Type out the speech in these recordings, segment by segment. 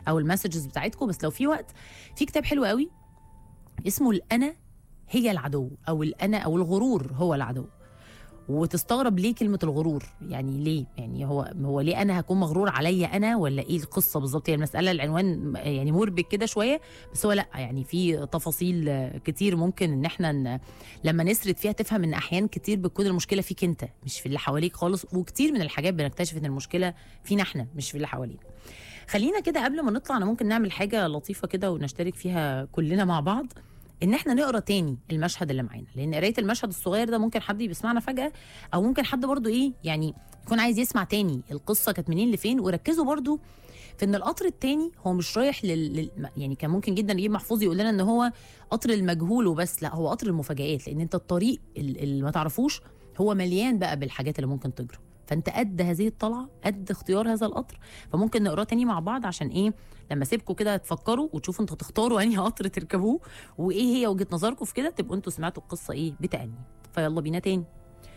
او المسجز بتاعتكم بس لو في وقت في كتاب حلو قوي اسمه الانا هي العدو او الانا او الغرور هو العدو وتستغرب ليه كلمه الغرور يعني ليه يعني هو هو ليه انا هكون مغرور عليا انا ولا ايه القصه بالظبط هي المساله العنوان يعني مربك كده شويه بس هو لا يعني في تفاصيل كتير ممكن ان احنا ن... لما نسرد فيها تفهم ان احيان كتير بتكون المشكله فيك انت مش في اللي حواليك خالص وكتير من الحاجات بنكتشف ان المشكله فينا احنا مش في اللي حوالينا خلينا كده قبل ما نطلع انا ممكن نعمل حاجه لطيفه كده ونشترك فيها كلنا مع بعض ان احنا نقرا تاني المشهد اللي معانا لان قرايه المشهد الصغير ده ممكن حد بيسمعنا فجاه او ممكن حد برضو ايه يعني يكون عايز يسمع تاني القصه كانت منين لفين وركزوا برضو في ان القطر التاني هو مش رايح لل... لل... يعني كان ممكن جدا نجيب محفوظ يقول لنا ان هو قطر المجهول وبس لا هو قطر المفاجآت لان انت الطريق ال- اللي ما تعرفوش هو مليان بقى بالحاجات اللي ممكن تجرى فانت قد هذه الطلعه قد اختيار هذا القطر فممكن نقراه تاني مع بعض عشان ايه لما اسيبكم كده تفكروا وتشوفوا انتوا هتختاروا انهي قطر تركبوه وايه هي وجهه نظركم في كده تبقوا انتوا سمعتوا القصه ايه بتأني فيلا بينا تاني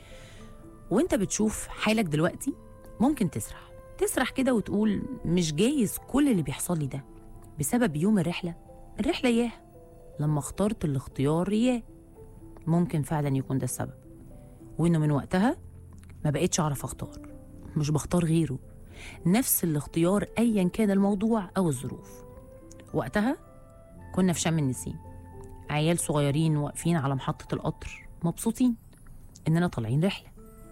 وانت بتشوف حالك دلوقتي ممكن تسرح تسرح كده وتقول مش جايز كل اللي بيحصل لي ده بسبب يوم الرحله الرحله ياه لما اخترت الاختيار ياه ممكن فعلا يكون ده السبب وانه من وقتها ما بقتش اعرف اختار مش بختار غيره نفس الاختيار ايا كان الموضوع او الظروف وقتها كنا في شم النسيم عيال صغيرين واقفين على محطة القطر مبسوطين إننا طالعين رحلة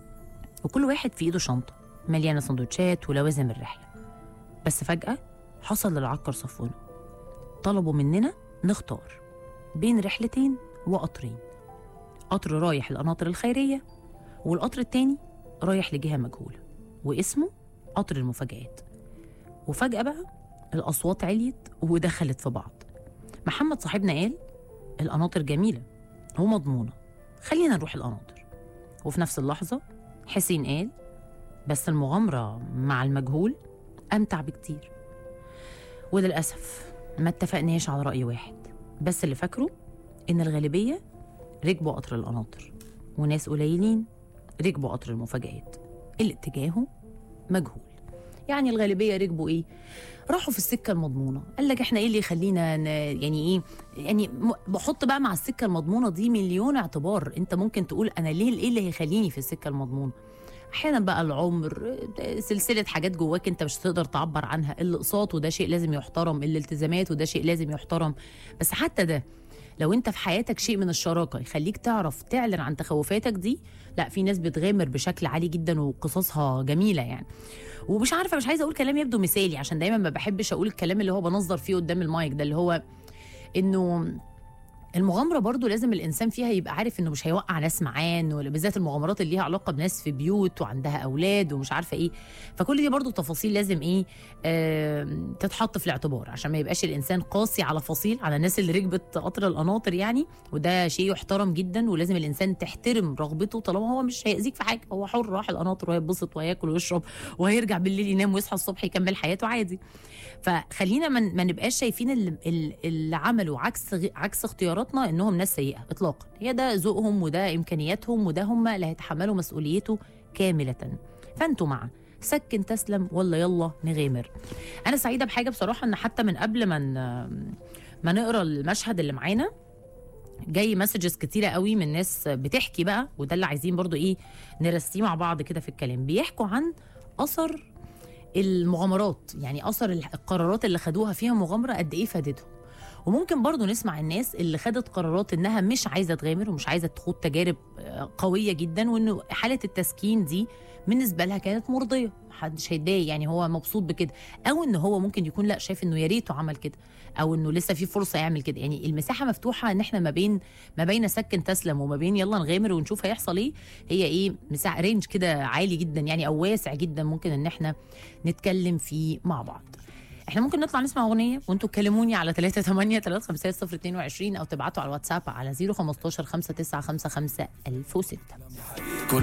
وكل واحد في إيده شنطة مليانة سندوتشات ولوازم الرحلة بس فجأة حصل للعكر صفونا طلبوا مننا نختار بين رحلتين وقطرين قطر رايح القناطر الخيرية والقطر التاني رايح لجهة مجهولة واسمه قطر المفاجآت وفجأة بقى الأصوات عليت ودخلت في بعض محمد صاحبنا قال القناطر جميلة ومضمونة خلينا نروح القناطر وفي نفس اللحظة حسين قال بس المغامرة مع المجهول أمتع بكتير وللأسف ما اتفقناش على رأي واحد بس اللي فاكره إن الغالبية ركبوا قطر القناطر وناس قليلين ركبوا قطر المفاجآت اللي اتجاهه مجهول يعني الغالبية ركبوا إيه؟ راحوا في السكة المضمونة قال لك إحنا إيه اللي يخلينا ن... يعني إيه يعني م- بحط بقى مع السكة المضمونة دي مليون اعتبار أنت ممكن تقول أنا ليه إيه اللي هيخليني في السكة المضمونة احيانا بقى العمر سلسله حاجات جواك انت مش هتقدر تعبر عنها الاقساط وده شيء لازم يحترم الالتزامات وده شيء لازم يحترم بس حتى ده لو انت في حياتك شيء من الشراكه يخليك تعرف تعلن عن تخوفاتك دي لا في ناس بتغامر بشكل عالي جدا وقصصها جميله يعني ومش عارفه مش عايزه اقول كلام يبدو مثالي عشان دايما ما بحبش اقول الكلام اللي هو بنظر فيه قدام المايك ده اللي هو انه المغامره برضو لازم الانسان فيها يبقى عارف انه مش هيوقع ناس معاه انه بالذات المغامرات اللي ليها علاقه بناس في بيوت وعندها اولاد ومش عارفه ايه فكل دي برضو تفاصيل لازم ايه آه تتحط في الاعتبار عشان ما يبقاش الانسان قاسي على فصيل على الناس اللي ركبت قطر القناطر يعني وده شيء يحترم جدا ولازم الانسان تحترم رغبته طالما هو مش هيأذيك في حاجه هو حر راح القناطر وهيتبسط وهياكل ويشرب وهيرجع بالليل ينام ويصحى الصبح يكمل حياته عادي فخلينا ما ما نبقاش شايفين اللي, اللي عملوا عكس غ- عكس اختياراتنا انهم ناس سيئه اطلاقا هي ده ذوقهم وده امكانياتهم وده هم اللي هيتحملوا مسؤوليته كامله فانتوا مع سكن تسلم ولا يلا نغامر انا سعيده بحاجه بصراحه ان حتى من قبل ما ن- ما نقرا المشهد اللي معانا جاي مسجز كتيره قوي من ناس بتحكي بقى وده اللي عايزين برضو ايه نرسيه مع بعض كده في الكلام بيحكوا عن اثر المغامرات يعني اثر القرارات اللي خدوها فيها مغامره قد ايه فادتهم وممكن برضو نسمع الناس اللي خدت قرارات انها مش عايزه تغامر ومش عايزه تخوض تجارب آه، قويه جدا وانه حاله التسكين دي بالنسبه لها كانت مرضيه محدش هيتضايق يعني هو مبسوط بكده او ان هو ممكن يكون لا شايف انه يا ريته عمل كده او انه لسه في فرصه يعمل كده يعني المساحه مفتوحه ان احنا ما بين ما بين سكن تسلم وما بين يلا نغامر ونشوف هيحصل ايه هي ايه مساحه رينج كده عالي جدا يعني او واسع جدا ممكن ان احنا نتكلم فيه مع بعض احنا ممكن نطلع نسمع اغنيه وانتوا تكلموني على 3 8 3 5 0 22 او تبعتوا على الواتساب على 015 595 1006